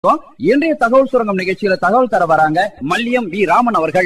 இன்றைய தகவல் சுரங்கம் நிகழ்ச்சியில தகவல் தர வராங்க மல்லியம் வி ராமன் அவர்கள்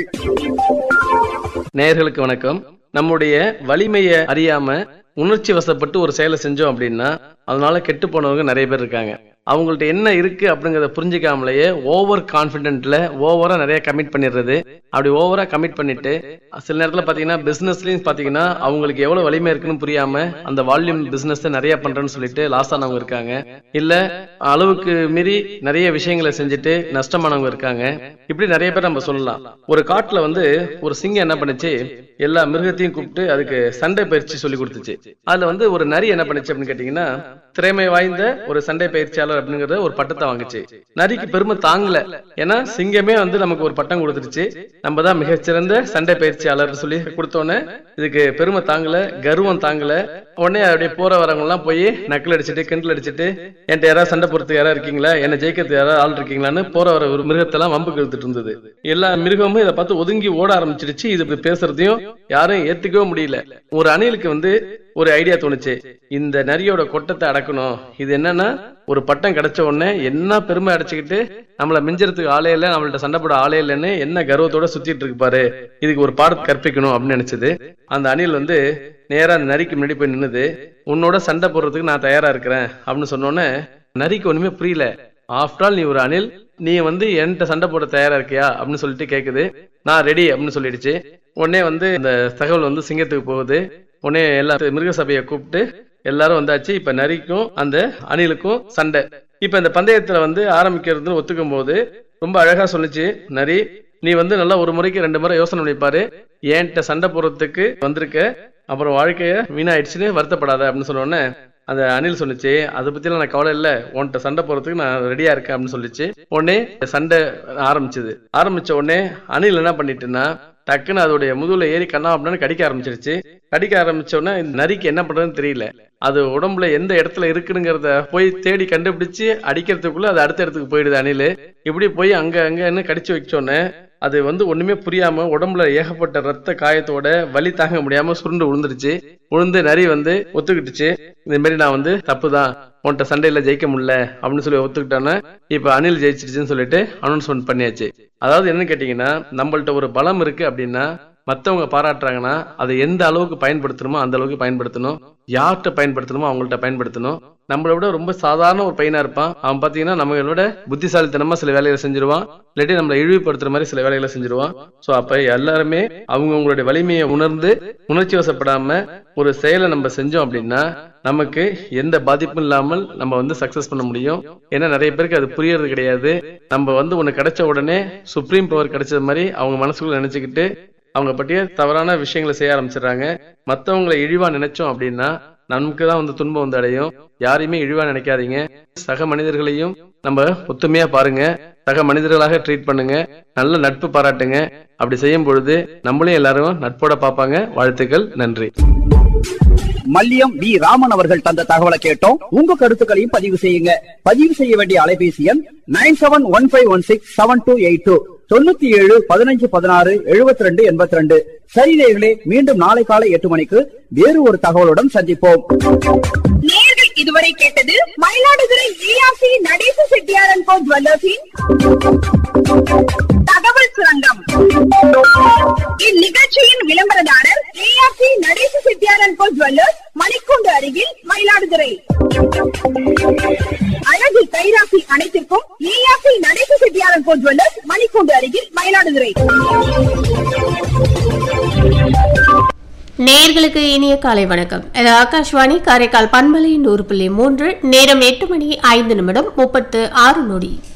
நேயர்களுக்கு வணக்கம் நம்முடைய வலிமையை அறியாம உணர்ச்சி வசப்பட்டு ஒரு செயலை செஞ்சோம் அப்படின்னா அதனால கெட்டு போனவங்க நிறைய பேர் இருக்காங்க அவங்கள்ட்ட என்ன இருக்கு அப்படிங்கறத புரிஞ்சுக்காமலேயே ஓவர் கான்பிடென்ட்ல ஓவரா நிறைய கமிட் பண்ணிடுறது அப்படி ஓவரா கமிட் பண்ணிட்டு சில நேரத்துல பாத்தீங்கன்னா பிசினஸ்லயும் பாத்தீங்கன்னா அவங்களுக்கு எவ்வளவு வலிமை இருக்குன்னு புரியாம அந்த வால்யூம் பிசினஸ் நிறைய பண்றேன்னு சொல்லிட்டு லாஸ் ஆனவங்க இருக்காங்க இல்ல அளவுக்கு மீறி நிறைய விஷயங்களை செஞ்சுட்டு நஷ்டமானவங்க இருக்காங்க இப்படி நிறைய பேர் நம்ம சொல்லலாம் ஒரு காட்டுல வந்து ஒரு சிங்கம் என்ன பண்ணுச்சு எல்லா மிருகத்தையும் கூப்பிட்டு அதுக்கு சண்டை பயிற்சி சொல்லி கொடுத்துச்சு அதுல வந்து ஒரு நரி என்ன பண்ணுச்சு அப்படின்னு கேட்டீங்கன்னா திறமை வாய்ந்த ஒரு சண்டை பயிற்சியாளர் அப்படிங்கறத ஒரு பட்டத்தை வாங்குச்சு நரிக்கு பெருமை தாங்கல ஏன்னா சிங்கமே வந்து நமக்கு ஒரு பட்டம் கொடுத்துருச்சு நம்ம தான் மிகச்சிறந்த சண்டை பயிற்சியாளர் சொல்லி கொடுத்தோன்னே இதுக்கு பெருமை தாங்கல கர்வம் தாங்கல உடனே அப்படியே போற வரவங்க எல்லாம் போய் நக்கல் அடிச்சுட்டு கிண்டல் அடிச்சுட்டு என்கிட்ட யாராவது சண்டை போறதுக்கு யாராவது இருக்கீங்களா என்ன ஜெயிக்கிறதுக்கு யாராவது ஆள் இருக்கீங்களான்னு போற வர ஒரு மிருகத்தெல்லாம் வம்புக்கு இழுத்துட்டு இருந்தது எல்லா மிருகமும் இதை பார்த்து ஒதுங்கி ஓட ஆரம்பிச்சிடுச்சு இது இப்படி பேசுறதையும் யாரும் ஏத்துக்கவே முடியல ஒரு அணிலுக்கு வந்து ஒரு ஐடியா தோணுச்சு இந்த நரியோட கொட்டத்தை அடக்கணும் இது என்னன்னா ஒரு பட்டம் கிடைச்ச உடனே என்ன பெருமை அடைச்சுக்கிட்டு நம்மள மிஞ்சறதுக்கு ஆளே இல்ல நம்மள்ட்ட சண்டை போட ஆளே இல்லைன்னு என்ன கர்வத்தோட சுத்திட்டு இருக்கு பாரு இதுக்கு ஒரு பாடத்தை கற்பிக்கணும் அப்படின்னு நினைச்சது அந்த அணில் வந்து நேரா அந்த நரிக்கு முன்னாடி போய் நின்னுது உன்னோட சண்டை போடுறதுக்கு நான் தயாரா இருக்கிறேன் அப்படின்னு சொன்னோன்னே நரிக்கு ஒண்ணுமே புரியல ஆஃப்டர் ஆல் நீ ஒரு அணில் நீ வந்து என்கிட்ட சண்டை போட தயாரா இருக்கியா அப்படின்னு சொல்லிட்டு கேக்குது நான் ரெடி அப்படின்னு சொல்லிடுச்சு உடனே வந்து இந்த தகவல் வந்து சிங்கத்துக்கு போகுது உடனே எல்லா மிருக சபையை கூப்பிட்டு எல்லாரும் வந்தாச்சு இப்ப நரிக்கும் அந்த அணிலுக்கும் சண்டை இப்ப இந்த பந்தயத்துல வந்து ஆரம்பிக்கிறதுன்னு ஒத்துக்கும் போது ரொம்ப அழகா சொல்லுச்சு நரி நீ வந்து நல்லா ஒரு முறைக்கு ரெண்டு முறை யோசனை பண்ணிப்பாரு என்கிட்ட சண்டை போடுறதுக்கு வந்திருக்க அப்புறம் வாழ்க்கைய வீணாயிடுச்சுன்னு வருத்தப்படாத அப்படின்னு சொன்ன உடனே அந்த அணில் சொன்னுச்சு அதை பத்திலாம் நான் கவலை இல்ல உன்கிட்ட சண்டை போறதுக்கு நான் ரெடியா இருக்கேன் அப்படின்னு சொல்லிச்சு உடனே சண்டை ஆரம்பிச்சது ஆரம்பிச்ச உடனே அணில் என்ன பண்ணிட்டுன்னா டக்குன்னு அதோடைய முதுகுல ஏறி கண்ணா அப்படின்னு கடிக்க ஆரம்பிச்சிருச்சு கடிக்க ஆரம்பிச்ச உடனே இந்த நரிக்கு என்ன பண்றதுன்னு தெரியல அது உடம்புல எந்த இடத்துல இருக்குங்கிறத போய் தேடி கண்டுபிடிச்சு அடிக்கிறதுக்குள்ள அது அடுத்த இடத்துக்கு போயிடுது அணில் இப்படி போய் அங்க அங்கன்னு கடிச்சு வச்சோடனே அது வந்து ஒண்ணுமே புரியாம உடம்புல ஏகப்பட்ட ரத்த காயத்தோட வலி தாங்க முடியாம சுருண்டு விழுந்துருச்சு விழுந்து நரி வந்து ஒத்துக்கிட்டுச்சு இந்த மாதிரி நான் வந்து தப்புதான் உன்கிட்ட சண்டையில ஜெயிக்க முடியல அப்படின்னு சொல்லி ஒத்துக்கிட்டானே இப்ப அணில் ஜெயிச்சிருச்சுன்னு சொல்லிட்டு அனௌன்ஸ்மெண்ட் பண்ணியாச்சு அதாவது என்னன்னு கேட்டீங்கன்னா நம்மள்ட்ட ஒரு பலம் இருக்கு அப்படின்னா மத்தவங்க பாராட்டுறாங்கன்னா அதை எந்த அளவுக்கு பயன்படுத்தணுமோ அந்த அளவுக்கு பயன்படுத்தணும் யார்கிட்ட பயன்படுத்தணுமோ அவங்கள்ட்ட பயன்படுத்தணும் நம்மளை விட ரொம்ப சாதாரண ஒரு பையனா இருப்பான் அவன் பாத்தீங்கன்னா நம்மளை விட புத்திசாலித்தனமா சில வேலைகளை செஞ்சிருவான் இல்லாட்டி நம்மளை இழிவுபடுத்துற மாதிரி சில வேலைகளை செஞ்சிருவான் சோ அப்ப எல்லாருமே அவங்க அவங்களுடைய வலிமையை உணர்ந்து உணர்ச்சி வசப்படாம ஒரு செயலை நம்ம செஞ்சோம் அப்படின்னா நமக்கு எந்த பாதிப்பும் இல்லாமல் நம்ம வந்து சக்சஸ் பண்ண முடியும் ஏன்னா நிறைய பேருக்கு அது புரியறது கிடையாது நம்ம வந்து ஒண்ணு கிடைச்ச உடனே சுப்ரீம் பவர் கிடைச்சது மாதிரி அவங்க மனசுக்குள்ள நினைச்சுக்கிட்டு அவங்க பற்றிய தவறான விஷயங்களை செய்ய ஆரம்பிச்சிடுறாங்க மத்தவங்களை இழிவா நினைச்சோம் அப்படின்னா நமக்கு தான் வந்து துன்பம் வந்து அடையும் யாரையுமே இழிவா நினைக்காதீங்க சக மனிதர்களையும் நம்ம ஒத்துமையா பாருங்க சக மனிதர்களாக ட்ரீட் பண்ணுங்க நல்ல நட்பு பாராட்டுங்க அப்படி செய்யும் பொழுது நம்மளையும் எல்லாரும் நட்போட பார்ப்பாங்க வாழ்த்துக்கள் நன்றி மல்லியம் வி ராமன் அவர்கள் தந்த தகவலை கேட்டோம் உங்க கருத்துக்களையும் பதிவு செய்யுங்க பதிவு செய்ய வேண்டிய அலைபேசி எண் nine seven one five one six seven two eight two தொண்ணூத்தி ஏழு பதினஞ்சு பதினாறு எழுபத்தி ரெண்டு எண்பத்தி ரெண்டு சரி நேயர்களே மீண்டும் நாளை காலை எட்டு மணிக்கு வேறு ஒரு தகவலுடன் சந்திப்போம் நேர்கள் இதுவரை கேட்டது மயிலாடுதுறை ஏஆர்சி நடேச செட்டியாரன் கோ ஜுவல்லர்ஸின் தகவல் சுரங்கம் இந்நிகழ்ச்சியின் விளம்பரதாரர் ஏஆர்சி நடேச செட்டியாரன் கோ ஜுவல்லர்ஸ் மணிக்கூண்டு அருகில் மயிலாடுதுறை அழகு கைராசி அனைத்திற்கும் ஏஆர்சி நடேச செட்டியாரன் கோ ஜுவல்லர்ஸ் மணிக்கூண்டு அருகில் மயிலாடுதுறை நேயர்களுக்கு இனிய காலை வணக்கம் இது ஆகாஷ்வாணி காரைக்கால் பண்பலை நூறு புள்ளி மூன்று நேரம் எட்டு மணி ஐந்து நிமிடம் முப்பத்து ஆறு நொடி